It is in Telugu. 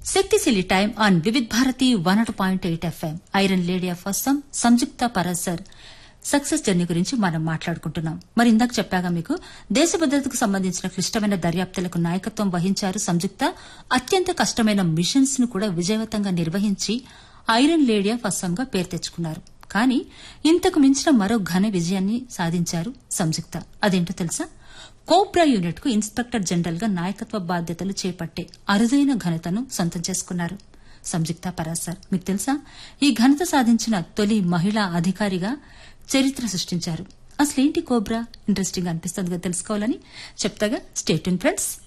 శక్తిశీలి time on Vividh Bharati one అటు point eight FM iron lady of Assam Samyukta Parasar success journey గురించి మనం మాట్లాడుకుంటున్నాం మరి ఇందాక చెప్పాగా మీకు దేశ భద్రతకు సంబంధించిన క్లిష్టమైన దర్యాప్తులకు నాయకత్వం వహించారు సంయుక్త అత్యంత కష్టమైన మిషన్స్ ను కూడా విజయవంతంగా నిర్వహించి ఐరన్ లేడీ ఆఫ్ అస్సాంగా పేరు తెచ్చుకున్నారు కానీ ఇంతకు మించిన మరో ఘన విజయాన్ని సాధించారు సంయుక్త అదేంటో తెలుసా కోబ్రా యూనిట్ కు ఇన్స్పెక్టర్ జనరల్ గా నాయకత్వ బాధ్యతలు చేపట్టే అరుదైన ఘనతను సొంతం చేసుకున్నారు సంయుక్త పరాసర్ మీకు తెలుసా ఈ ఘనత సాధించిన తొలి మహిళా అధికారిగా చరిత్ర సృష్టించారు అసలేంటి కోబ్రా ఇంట్రెస్టింగ్ అనిపిస్తుందిగా తెలుసుకోవాలని చెప్తాగా స్టేట్ ఫ్రెండ్స్